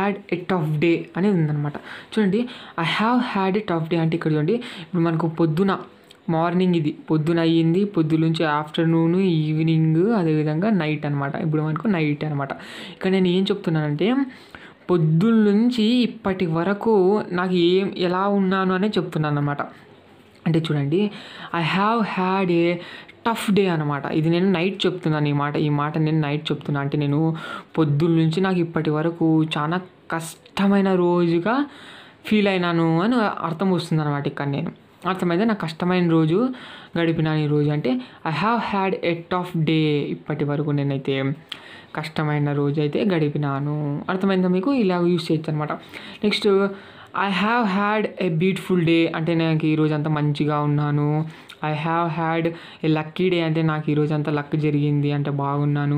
had a tough day అనేది ఉందన్నమాట చూడండి I have had a tough day అంటే ఇక్కడ చూడండి ఇప్పుడు మనకు పొద్దున మార్నింగ్ ఇది పొద్దున అయ్యింది పొద్దు నుంచి ఆఫ్టర్నూన్ ఈవినింగ్ అదేవిధంగా నైట్ అనమాట ఇప్పుడు మనకు నైట్ అనమాట ఇక్కడ నేను ఏం చెప్తున్నానంటే పొద్దున్న నుంచి ఇప్పటి వరకు నాకు ఏం ఎలా ఉన్నాను అనే చెప్తున్నాను అనమాట అంటే చూడండి I have had a tough day అనమాట ఇది నేను నైట్ చెప్తున్నాను ఈ మాట ఈ మాట నేను నైట్ చెప్తున్నా అంటే నేను పొద్దున్న నుంచి నాకు ఇప్పటి వరకు చాలా కష్టమైన రోజుగా ఫీల్ అయినాను అని అర్థం వస్తుంది అనమాట ఇక్కడ నేను అర్థమైతే నాకు కష్టమైన రోజు గడిపినాను ఈ రోజు అంటే I have had a tough day ఇప్పటి వరకు నేనైతే కష్టమైన రోజు అయితే గడిపినాను అర్థమైందా మీకు ఇలా యూస్ చేయొచ్చు అనమాట next I have had a beautiful day అంటే నాకు ఈరోజు అంతా మంచిగా ఉన్నాను I have had a lucky day అంటే నాకు ఈరోజు అంతా లక్ జరిగింది అంటే బాగున్నాను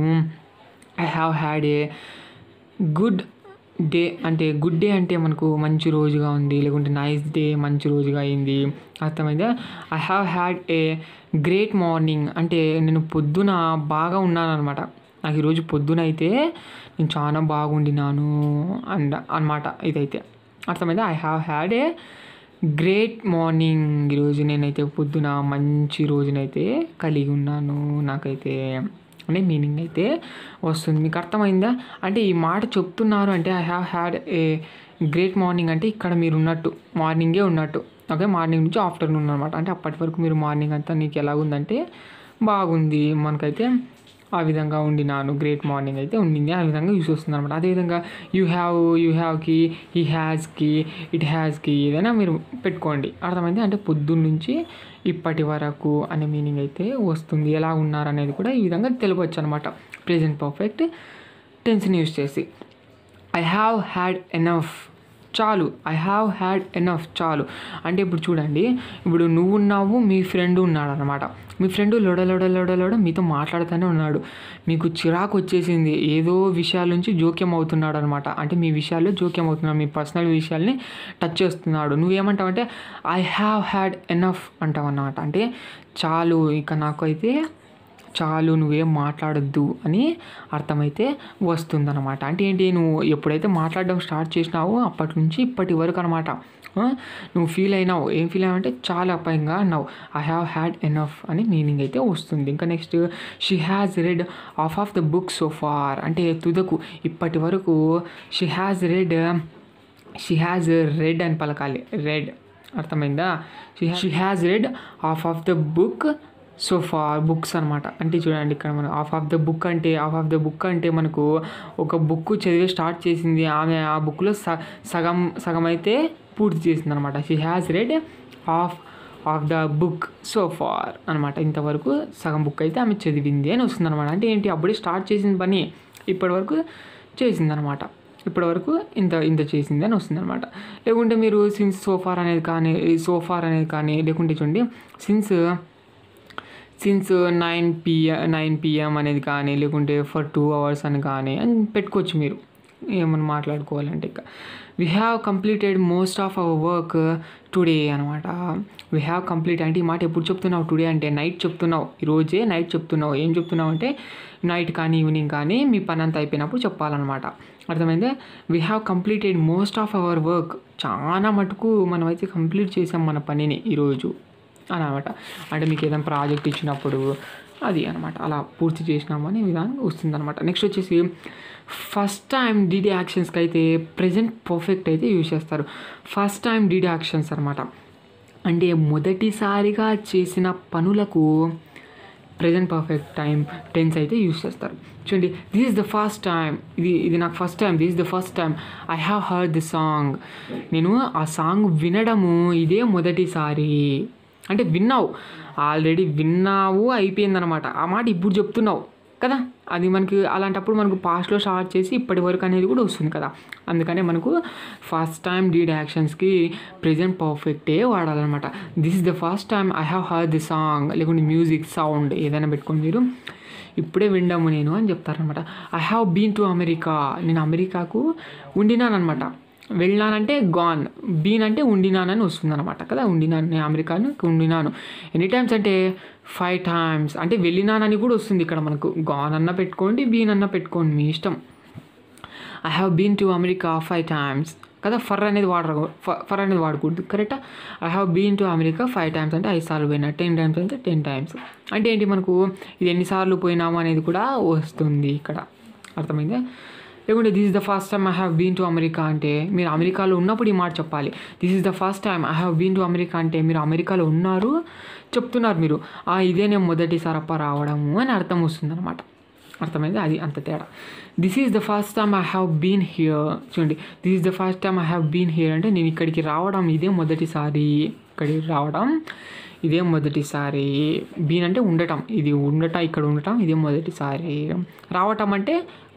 I have had a good day అంటే గుడ్ డే అంటే మనకు మంచి రోజుగా ఉంది లేకుంటే నైస్ డే మంచి రోజుగా అయింది అర్థమైందా I have had a great morning అంటే నేను పొద్దున బాగా ఉన్నాను అనమాట నాకు ఈరోజు పొద్దున అయితే నేను చాలా బాగుండినాను అండ్ అనమాట ఇదైతే అర్థమైందా I have had a great morning ఈరోజు నేనైతే పొద్దున మంచి రోజునైతే కలిగి ఉన్నాను నాకైతే అనే మీనింగ్ అయితే వస్తుంది మీకు అర్థమైందా అంటే ఈ మాట చెప్తున్నారు అంటే I have had a great morning అంటే ఇక్కడ మీరు ఉన్నట్టు మార్నింగే ఉన్నట్టు ఓకే మార్నింగ్ నుంచి ఆఫ్టర్నూన్ అనమాట అంటే అప్పటి వరకు మీరు మార్నింగ్ అంతా నీకు ఎలాగుందంటే బాగుంది మనకైతే ఆ విధంగా ఉండినాను గ్రేట్ మార్నింగ్ అయితే ఉండింది ఆ విధంగా యూస్ వస్తుంది అనమాట అదేవిధంగా యూ హ్యావ్ యూ హ్యావ్కి హీ హ్యాస్కి ఇట్ హ్యాస్కి ఏదైనా మీరు పెట్టుకోండి అర్థమైంది అంటే పొద్దున్న నుంచి ఇప్పటి వరకు అనే మీనింగ్ అయితే వస్తుంది ఎలా ఉన్నారు అనేది కూడా ఈ విధంగా తెలియవచ్చు అనమాట ప్రెజెంట్ పర్ఫెక్ట్ టెన్స్ని యూస్ చేసి ఐ హ్యావ్ హ్యాడ్ ఎనఫ్ చాలు ఐ హ్యావ్ హ్యాడ్ ఎనఫ్ చాలు అంటే ఇప్పుడు చూడండి ఇప్పుడు నువ్వు ఉన్నావు మీ ఫ్రెండ్ ఉన్నాడు అనమాట మీ ఫ్రెండ్ లొడ లొడ లొడ లొడ మీతో మాట్లాడుతూనే ఉన్నాడు మీకు చిరాకు వచ్చేసింది ఏదో విషయాల నుంచి జోక్యం అవుతున్నాడు అనమాట అంటే మీ విషయాల్లో జోక్యం అవుతున్నాడు మీ పర్సనల్ విషయాల్ని టచ్ చేస్తున్నాడు నువ్వేమంటావు అంటే ఐ హ్యావ్ హ్యాడ్ ఎనఫ్ అంటావు అన్నమాట అంటే చాలు ఇక నాకు అయితే చాలు నువ్వేం మాట్లాడొద్దు అని అర్థమైతే వస్తుందన్నమాట అంటే ఏంటి నువ్వు ఎప్పుడైతే మాట్లాడడం స్టార్ట్ చేసినావో అప్పటి నుంచి ఇప్పటి వరకు అనమాట నువ్వు ఫీల్ అయినావు ఏం ఫీల్ అయినావు అంటే చాలా అపాయంగా అన్నావు ఐ హ్యావ్ హ్యాడ్ ఎనఫ్ అని మీనింగ్ అయితే వస్తుంది ఇంకా next she has read half of the book so far అంటే తుదకు ఇప్పటి వరకు she has read she has read అని పలకాలి రెడ్ అర్థమైందా she has read half of the book so far books అనమాట అంటే చూడండి ఇక్కడ మనం ఆఫ్ ఆఫ్ ద బుక్ అంటే ఆఫ్ ఆఫ్ ద బుక్ అంటే మనకు ఒక బుక్ చదివి స్టార్ట్ చేసింది ఆమె ఆ బుక్లో స సగం సగం అయితే పూర్తి చేసింది అనమాట she has read half of the book so far అనమాట ఇంతవరకు సగం బుక్ అయితే ఆమె చదివింది అని వస్తుంది అనమాట అంటే ఏంటి అప్పుడే స్టార్ట్ చేసిన పని ఇప్పటి వరకు చేసిందనమాట ఇప్పటివరకు ఇంత ఇంత చేసింది అని వస్తుంది అనమాట లేకుంటే మీరు సిన్స్ సోఫార్ అనేది కానీ సోఫార్ అనేది కానీ లేకుంటే చూడండి since since nine PM nine PM అనేది కానీ లేకుంటే ఫర్ టూ అవర్స్ అని కానీ అని పెట్టుకోవచ్చు మీరు ఏమన్నా మాట్లాడుకోవాలంటే ఇక we have completed most of our work today అనమాట వీ హ్యావ్ కంప్లీట్ అంటే ఈ మాట ఎప్పుడు చెప్తున్నావు టుడే అంటే నైట్ చెప్తున్నావు ఈరోజే నైట్ చెప్తున్నావు ఏం చెప్తున్నావు అంటే నైట్ కానీ ఈవినింగ్ కానీ మీ పని అంతా అయిపోయినప్పుడు చెప్పాలన్నమాట అర్థమైందే we have completed most of our work చాలా మటుకు మనమైతే కంప్లీట్ చేసాం మన పనిని ఈరోజు అని అనమాట అంటే మీకు ఏదైనా ప్రాజెక్ట్ ఇచ్చినప్పుడు అది అనమాట అలా పూర్తి చేసినామని విధానం వస్తుందన్నమాట నెక్స్ట్ వచ్చేసి ఫస్ట్ టైం డీడీ యాక్షన్స్కి అయితే ప్రజెంట్ పర్ఫెక్ట్ అయితే యూజ్ చేస్తారు ఫస్ట్ టైం డీడీ యాక్షన్స్ అనమాట అంటే మొదటిసారిగా చేసిన పనులకు ప్రజెంట్ పర్ఫెక్ట్ టైం టెన్స్ అయితే యూస్ చేస్తారు చూడండి this is the first time ఇది ఇది నాకు first time this is the first time I have heard the song నేను ఆ సాంగ్ వినడము ఇదే మొదటిసారి అంటే విన్నావు ఆల్రెడీ విన్నావు అయిపోయిందనమాట ఆ మాట ఇప్పుడు చెప్తున్నావు కదా అది మనకి అలాంటప్పుడు మనకు పాస్ట్లో స్టార్ట్ చేసి ఇప్పటి వరకు అనేది కూడా వస్తుంది కదా అందుకనే మనకు ఫస్ట్ టైం డీడ్ యాక్షన్స్కి ప్రజెంట్ పర్ఫెక్టే వాడాలన్నమాట this is the first time I have heard the song లేకుంటే మ్యూజిక్ సౌండ్ ఏదైనా పెట్టుకోండి మీరు ఇప్పుడే విండాము నేను అని చెప్తారనమాట I have been to America నేను అమెరికాకు ఉండినానమాట వెళ్ళినానంటే గాన్ బీన్ అంటే ఉండినానని వస్తుంది అనమాట కదా ఉండినాను నేను అమెరికాను ఉండినాను ఎనీ టైమ్స్ అంటే ఫైవ్ టైమ్స్ అంటే వెళ్ళినానని కూడా వస్తుంది ఇక్కడ మనకు గాన్ అన్న పెట్టుకోండి బీన్ అన్న పెట్టుకోండి మీ ఇష్టం I have been to America five times కదా ఫర్ అనేది వాడరు ఫర్ అనేది వాడకూడదు కరెక్టా I have been to America five times అంటే ఐదు సార్లు పోయినా టెన్ టైమ్స్ అంటే టెన్ టైమ్స్ అంటే ఏంటి మనకు ఇది ఎన్నిసార్లు పోయినాము అనేది కూడా వస్తుంది ఇక్కడ అర్థమైందా లేకుంటే this is the first time I have been to America అంటే మీరు అమెరికాలో ఉన్నప్పుడు ఈ మాట చెప్పాలి this is the first time I have been to America అంటే మీరు అమెరికాలో ఉన్నారు చెప్తున్నారు మీరు "ఆ, ఇదే నేను మొదటిసారి అప్ప రావడము అని అర్థం వస్తుంది అనమాట అర్థమైంది అది అంత తేడా this is the first time I have been here చూడండి this is the first time I have been here అంటే నేను ఇక్కడికి రావడం ఇదే మొదటిసారి ఇక్కడికి రావడం ఇదే మొదటిసారి బీన్ అంటే ఉండటం ఇది ఉండటం ఇక్కడ ఉండటం ఇదే మొదటిసారి రావటం అంటే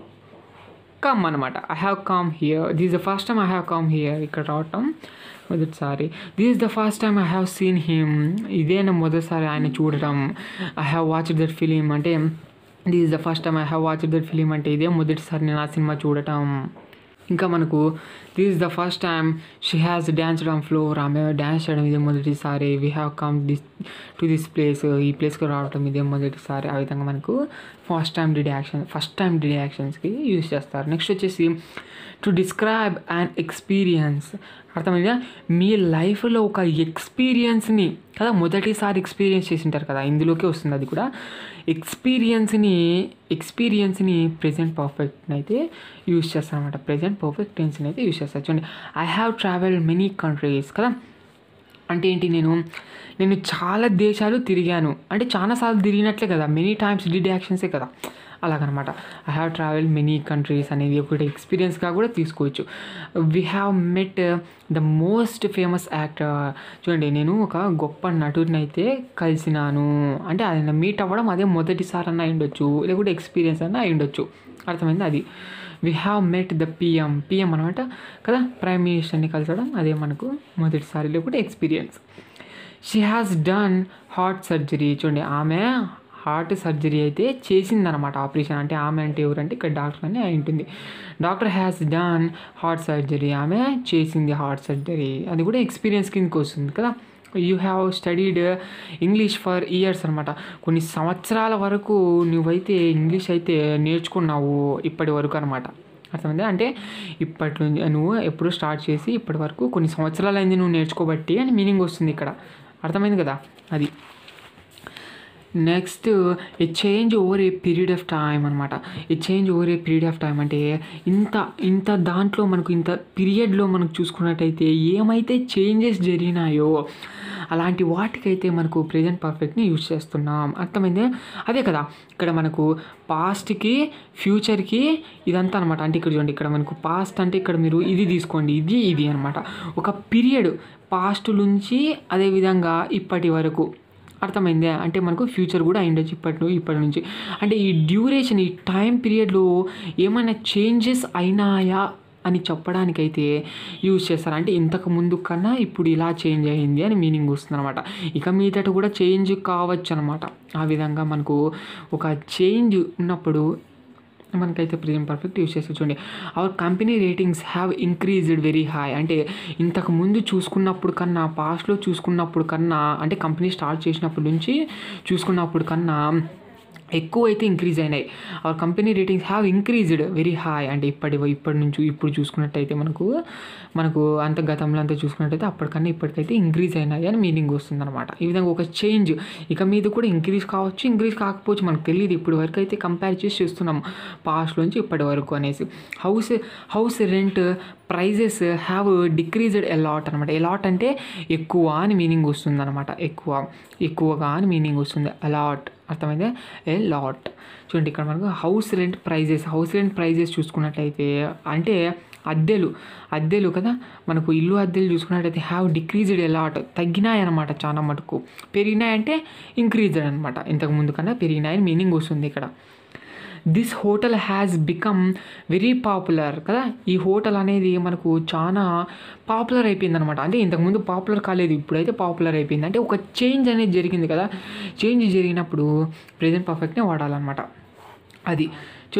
కమ్ అనమాట I have come here this the first time I have come here ఇక్కడ రావటం మొదటిసారి this the first time I have seen him ఇదే నా మొదటిసారి ఆయన చూడటం I have watch that film అంటే this the first time I have watch that film అంటే ఇదే మొదటిసారి నేను ఆ సినిమా చూడటం ఇంకా మనకు this the first time she has dance on floor ఆమె డ్యాన్స్ చేయడం ఇదే మొదటిసారి we have come this to this place ఈ ప్లేస్కి రావడం ఇదే మొదటిసారి ఆ విధంగా మనకు first time did action first time did యాక్షన్స్కి యూజ్ చేస్తారు నెక్స్ట్ వచ్చేసి టు డిస్క్రైబ్ అండ్ ఎక్స్పీరియన్స్ అర్థమైందా మీ లైఫ్లో ఒక ఎక్స్పీరియన్స్ని కదా మొదటిసారి ఎక్స్పీరియన్స్ చేసి ఉంటారు కదా ఇందులోకే వస్తుంది అది కూడా ఎక్స్పీరియన్స్ని ఎక్స్పీరియన్స్ని ప్రజెంట్ పర్ఫెక్ట్ని అయితే యూజ్ చేస్తాను అనమాట ప్రజెంట్ పర్ఫెక్ట్ టెన్స్ని అయితే యూజ్ చేస్తాను చూడండి I have travel many countries కదా అంటే ఏంటి నేను నేను చాలా దేశాలు తిరిగాను అంటే చాలాసార్లు తిరిగినట్లే కదా మెనీ టైమ్స్ డిడ్ యాక్షన్సే కదా అలాగనమాట I have travel many countries అనేది ఒకటి ఎక్స్పీరియన్స్గా కూడా తీసుకోవచ్చు we have met the most famous actor చూడండి నేను ఒక గొప్ప నటుడిని అయితే కలిసినాను అంటే ఆయన మీట్ అవ్వడం అదే మొదటిసారి అన్న అయి ఉండొచ్చు లేకుంటే ఎక్స్పీరియన్స్ అన్న అయి ఉండొచ్చు అర్థమైంది అది we have met the PM PM అనమాట కదా ప్రైమ్ మినిస్టర్ని కలిసడం అదే మనకు మొదటిసారి లేకుంటే experience she has done heart surgery చూడండి ఆమె హార్ట్ సర్జరీ అయితే చేసిందనమాట ఆపరేషన్ అంటే ఆమె అంటే ఎవరంటే ఇక్కడ డాక్టర్ అని అయి ఉంటుంది doctor has done heart surgery ఆమె చేసింది హార్ట్ సర్జరీ అది కూడా ఎక్స్పీరియన్స్ కిందకి వస్తుంది కదా you have studied English for years అనమాట కొన్ని సంవత్సరాల వరకు నువ్వైతే ఇంగ్లీష్ అయితే నేర్చుకున్నావు ఇప్పటి వరకు అనమాట అర్థమైందా అంటే ఇప్పటి నుంచి నువ్వు ఎప్పుడు స్టార్ట్ చేసి ఇప్పటి వరకు కొన్ని సంవత్సరాలు అయింది నువ్వు నేర్చుకోబట్టి అని మీనింగ్ వస్తుంది ఇక్కడ అర్థమైంది కదా అది next a change over a period of time అనమాట a change over a period of time అంటే ఇంత ఇంత దాంట్లో మనకు ఇంత పీరియడ్లో మనకు చూసుకున్నట్టయితే ఏమైతే చేంజెస్ జరిగినాయో అలాంటి వాటికైతే మనకు ప్రజెంట్ పర్ఫెక్ట్ని యూజ్ చేస్తున్నాం అర్థమైంది అదే కదా ఇక్కడ మనకు పాస్ట్కి ఫ్యూచర్కి ఇదంతా అనమాట అంటే ఇక్కడ చూడండి ఇక్కడ మనకు పాస్ట్ అంటే ఇక్కడ మీరు ఇది తీసుకోండి ఇది ఇది అనమాట ఒక పీరియడ్ పాస్ట్ నుంచి అదేవిధంగా ఇప్పటి వరకు అర్థమైందే అంటే మనకు ఫ్యూచర్ కూడా అయిండొచ్చు ఇప్పటి ఇప్పటి నుంచి అంటే ఈ డ్యూరేషన్ ఈ టైం పీరియడ్లో ఏమైనా చేంజెస్ అయినాయా అని చెప్పడానికైతే యూజ్ చేస్తారు అంటే ఇంతకు ముందు కన్నా ఇప్పుడు ఇలా చేంజ్ అయింది అని మీనింగ్ వస్తుంది అనమాట ఇక మీదట కూడా చేంజ్ కావచ్చు అనమాట ఆ విధంగా మనకు ఒక చేంజ్ ఉన్నప్పుడు మనకైతే ప్రెజెంట్ పర్ఫెక్ట్ యూస్ చేసి చూడండి our company ratings have increased very high అంటే ఇంతకు ముందు చూసుకున్నప్పుడు కన్నా పాస్ట్లో చూసుకున్నప్పుడు కన్నా అంటే కంపెనీ స్టార్ట్ చేసినప్పటి నుంచి చూసుకున్నప్పుడు కన్నా ఎక్కువ అయితే ఇంక్రీజ్ అయినాయి our company ratings have increased very high అంటే ఇప్పటి ఇప్పటి నుంచి ఇప్పుడు చూసుకున్నట్టయితే మనకు మనకు అంత గతంలో అంతా చూసుకున్నట్టయితే అప్పటికన్నా ఇప్పటికైతే ఇంక్రీజ్ అయినాయి అని మీనింగ్ వస్తుంది అనమాట ఈ విధంగా ఒక చేంజ్ ఇక మీద కూడా ఇంక్రీజ్ కావచ్చు ఇంక్రీజ్ కాకపోవచ్చు మనకు తెలియదు ఇప్పుడు వరకు అయితే కంపేర్ చేసి చూస్తున్నాం పాస్ట్లోంచి ఇప్పటి వరకు అనేసి house house rent prices have decreased a lot అనమాట ఎలాట్ అంటే ఎక్కువ అని మీనింగ్ వస్తుంది అనమాట ఎక్కువ ఎక్కువగా అని మీనింగ్ వస్తుంది అలాట్ అర్థమైందే ఏ లాట్ చూడండి ఇక్కడ మనకు house rent prices house rent prices చూసుకున్నట్టయితే అంటే అద్దెలు అద్దెలు కదా మనకు ఇల్లు అద్దెలు చూసుకున్నట్టయితే హ్యావ్ డిక్రీజ్డ్ ఎలాట్ తగ్గినాయి అనమాట చాలా మటుకు పెరిగినాయంటే ఇంక్రీజ్డ్ అనమాట ఇంతకు ముందు కన్నా పెరిగినాయని మీనింగ్ వస్తుంది ఇక్కడ this hotel has become very popular కదా ఈ హోటల్ అనేది మనకు చాలా పాపులర్ అయిపోయింది అనమాట అంటే ఇంతకుముందు పాపులర్ కాలేదు ఇప్పుడైతే పాపులర్ అయిపోయింది అంటే ఒక చేంజ్ అనేది జరిగింది కదా చేంజ్ జరిగినప్పుడు ప్రజెంట్ పర్ఫెక్ట్నే వాడాలన్నమాట అది చూడండి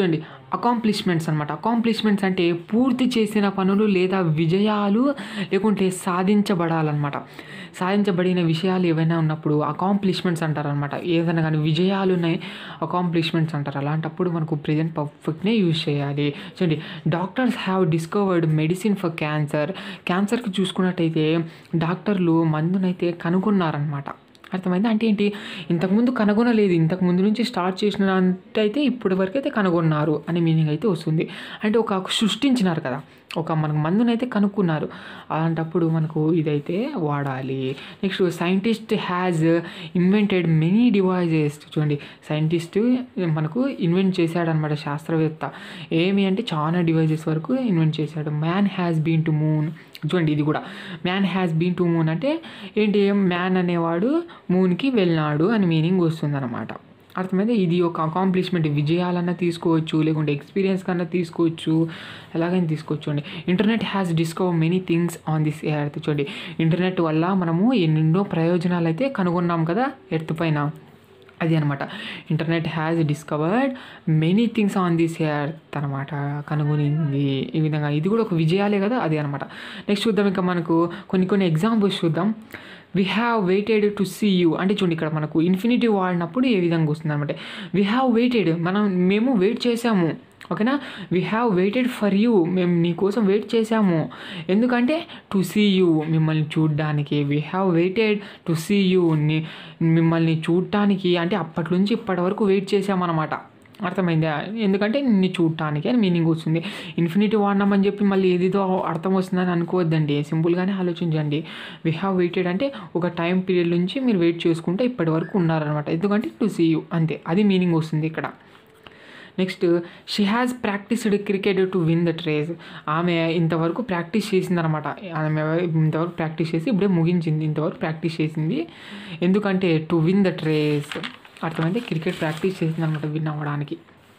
అకాంప్లిష్మెంట్స్ అనమాట అకాంప్లిష్మెంట్స్ అంటే పూర్తి చేసిన పనులు లేదా విజయాలు లేకుంటే సాధించబడాలన్నమాట సాధించబడిన విషయాలు ఏవైనా ఉన్నప్పుడు అకాంప్లిష్మెంట్స్ అంటారనమాట ఏదైనా కానీ విజయాలు ఉన్నాయి అకాంప్లిష్మెంట్స్ అంటారు అలాంటప్పుడు మనకు ప్రజెంట్ పర్ఫెక్ట్నే యూజ్ చేయాలి చూడండి doctors have discovered medicine for cancer క్యాన్సర్కి చూసుకున్నట్టయితే డాక్టర్లు మందునైతే కనుగొన్నారనమాట అర్థమైంది అంటే ఏంటి ఇంతకుముందు కనుగొనలేదు ఇంతకుముందు నుంచి స్టార్ట్ చేసినట్టయితే ఇప్పటి వరకు అయితే కనుగొన్నారు అనే మీనింగ్ అయితే వస్తుంది అంటే ఒక సృష్టించినారు కదా ఒక మనకు మందునైతే కనుక్కున్నారు అలాంటప్పుడు మనకు ఇదైతే వాడాలి next scientist has invented many devices చూడండి సైంటిస్ట్ మనకు ఇన్వెంట్ చేశాడనమాట శాస్త్రవేత్త ఏమి అంటే చాలా డివైజెస్ వరకు ఇన్వెంట్ చేశాడు man has been to moon చూడండి ఇది కూడా man has been to moon అంటే ఏంటి మ్యాన్ అనేవాడు మూన్కి వెళ్ళినాడు అని మీనింగ్ వస్తుందన్నమాట అర్థమైతే ఇది ఒక అకాంప్లిష్మెంట్ విజయాలన్నా తీసుకోవచ్చు లేకుంటే ఎక్స్పీరియన్స్ కన్నా తీసుకోవచ్చు ఎలాగైనా తీసుకోవచ్చు అండి internet has discover many things on this earth చూడండి ఇంటర్నెట్ వల్ల మనము ఎన్నెన్నో ప్రయోజనాలు అయితే కనుగొన్నాం కదా ఎర్త్ పైన అది అనమాట internet has discovered many things on this earth అనమాట కనుగొనింది ఈ విధంగా ఇది కూడా ఒక విజయాలే కదా అది అనమాట నెక్స్ట్ చూద్దాం ఇంకా మనకు కొన్ని కొన్ని ఎగ్జాంపుల్స్ చూద్దాం we have waited to see you అంటే చూడండి ఇక్కడ మనకు ఇన్ఫినిటీ వాడినప్పుడు ఏ విధంగా వస్తుంది అనమాట వీ హ్యావ్ వెయిటెడ్ మనం మేము వెయిట్ చేసాము ఓకేనా we have waited for you మేము నీ కోసం వెయిట్ చేసాము ఎందుకంటే టు సీ యూ మిమ్మల్ని చూడడానికి we have waited to see you మిమ్మల్ని చూడటానికి అంటే అప్పటి నుంచి ఇప్పటి వరకు వెయిట్ చేసామన్నమాట అర్థమైందా ఎందుకంటే నిన్ను చూడటానికి అని మీనింగ్ వస్తుంది ఇన్ఫినిటీ వాడినామని చెప్పి మళ్ళీ ఏదిదో అర్థం వస్తుందని అనుకోవద్దండి సింపుల్గానే ఆలోచించండి వీ హ్యావ్ వెయిటెడ్ అంటే ఒక టైం పీరియడ్ నుంచి మీరు వెయిట్ చేసుకుంటే ఇప్పటి వరకు ఉన్నారనమాట ఎందుకంటే టు సీ యూ అంతే అది మీనింగ్ వస్తుంది ఇక్కడ next she has practised cricket to win that race ఆమె ఇంతవరకు ప్రాక్టీస్ చేసిందనమాట ఆమె ఇంతవరకు ప్రాక్టీస్ చేసి ఇప్పుడే ముగించింది ఇంతవరకు ప్రాక్టీస్ చేసింది ఎందుకంటే టు విన్ దట్ రేస్ అర్థమైతే క్రికెట్ ప్రాక్టీస్ చేసింది అనమాట విన్ అవ్వడానికి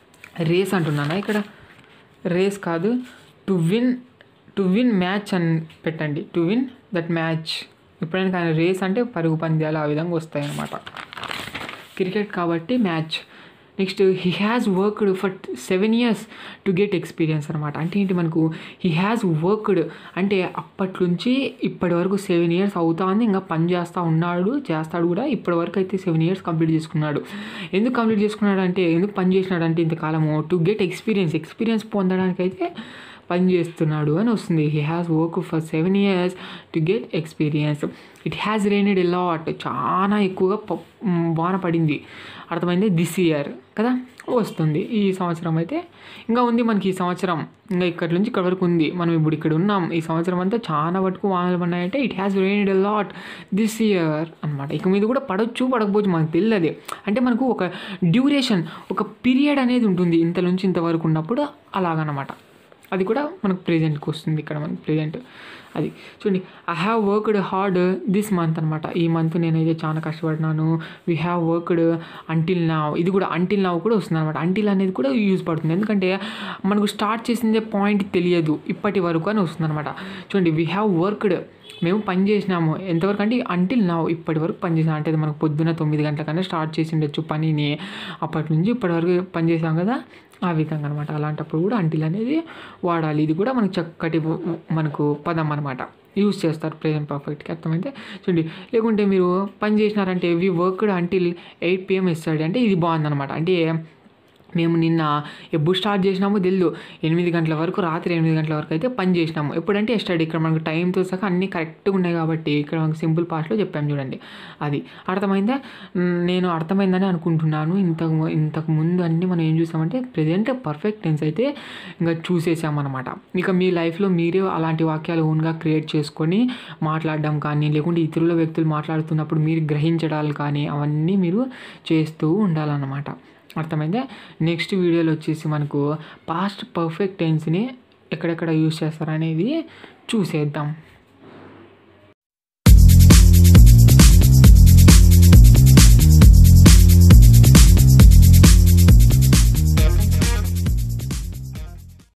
రేస్ అంటున్నానా ఇక్కడ రేస్ కాదు to win to win match అని పెట్టండి టు విన్ దట్ మ్యాచ్ ఎప్పుడైనా కానీ రేస్ అంటే పరుగు పంద్యాలు ఆ విధంగా వస్తాయి అన్నమాట క్రికెట్ కాబట్టి match next he has worked for seven years to get experience అనమాట అంటే ఏంటి మనకు హీ హ్యాస్ వర్క్డ్ అంటే అప్పటి నుంచి ఇప్పటి వరకు సెవెన్ ఇయర్స్ అవుతా ఉంది ఇంకా పని చేస్తూ ఉన్నాడు చేస్తాడు కూడా ఇప్పటి వరకు అయితే సెవెన్ ఇయర్స్ కంప్లీట్ చేసుకున్నాడు ఎందుకు కంప్లీట్ చేసుకున్నాడు అంటే ఎందుకు పని చేసినాడు అంటే ఇంతకాలము టు గెట్ ఎక్స్పీరియన్స్ ఎక్స్పీరియన్స్ పొందడానికి అయితే పని చేస్తున్నాడు అని వస్తుంది he has work for seven years to get experience it has rained a lot చాలా ఎక్కువగా ప- మ్, వాన పడింది అర్థమైంది దిస్ ఇయర్ కదా వస్తుంది ఈ సంవత్సరం అయితే ఇంకా ఉంది మనకి ఈ సంవత్సరం ఇంకా ఇక్కడి నుంచి ఇక్కడ వరకు ఉంది మనం ఇప్పుడు ఇక్కడ ఉన్నాం ఈ సంవత్సరం అంతా చాలా వరకు వానలు పడినాయంటే it has rained a lot this year అనమాట ఇక మీద కూడా పడవచ్చు పడకపోవచ్చు మనకు తెలియదు అంటే మనకు ఒక డ్యూరేషన్ ఒక పీరియడ్ అనేది ఉంటుంది ఇంత నుంచి ఇంతవరకు ఉన్నప్పుడు అలాగనమాట అది కూడా మనకు ప్రెజెంట్కి వస్తుంది ఇక్కడ మనకి ప్రెజెంట్ అది చూడండి I have worked hard this month అనమాట ఈ మంత్ నేనైతే చాలా కష్టపడినాను we have worked until now ఇది కూడా అంటిల్ నావ్ కూడా వస్తుంది అనమాట అంటిల్ అనేది కూడా యూజ్ పడుతుంది ఎందుకంటే మనకు స్టార్ట్ చేసిందే పాయింట్ తెలియదు ఇప్పటి వరకు అని వస్తుంది అనమాట చూడండి వీ హ్యావ్ వర్క్డ్ మేము పని చేసినాము ఎంతవరకు అంటే అంటిల్ నా ఇప్పటి వరకు పని చేసాం అంటే అది మనకు పొద్దున తొమ్మిది గంటల కన్నా స్టార్ట్ చేసి ఉండొచ్చు పనిని అప్పటి నుంచి ఇప్పటి వరకు పని చేసాం కదా ఆ విధంగా అనమాట అలాంటప్పుడు కూడా అంటిల్ అనేది వాడాలి ఇది కూడా మనకు చక్కటి వ- మనకు పదం అనమాట యూస్ చేస్తారు ప్రెజెంట్ పర్ఫెక్ట్కి అర్థమైతే చూడండి లేకుంటే మీరు పని చేసినారంటే we worked until eight PM ఇస్తాడు అంటే ఇది బాగుందన్నమాట అంటే మేము నిన్న ఎప్పుడు స్టార్ట్ చేసినామో తెలియదు ఎనిమిది గంటల వరకు రాత్రి ఎనిమిది గంటల వరకు అయితే పని చేసినాము ఎప్పుడంటే ఎస్టర్డే ఇక్కడ మనకు టైంతో సహా అన్నీ కరెక్ట్గా ఉన్నాయి కాబట్టి ఇక్కడ మనకు సింపుల్ పాస్ట్లో చెప్పాము చూడండి అది అర్థమైందా మ్, నేను అర్థమైందని అనుకుంటున్నాను ఇంతకు ము- ఇంతకు ముందు అన్నీ మనం ఏం చూసామంటే ప్రజెంట్ పర్ఫెక్ట్ టెన్స్ అయితే ఇంకా చూసేసామన్నమాట ఇక మీ లైఫ్లో మీరే అలాంటి వాక్యాలు ఓన్గా క్రియేట్ చేసుకొని మాట్లాడడం కానీ లేకుంటే ఇతరుల వ్యక్తులు మాట్లాడుతున్నప్పుడు మీరు గ్రహించడాలు కానీ అవన్నీ మీరు చేస్తూ ఉండాలన్నమాట అర్థమైందా నెక్స్ట్ వీడియోలో వచ్చేసి మనకు పాస్ట్ పర్ఫెక్ట్ టెన్స్ని ఎక్కడెక్కడ యూస్ చేస్తారనేది చూసేద్దాం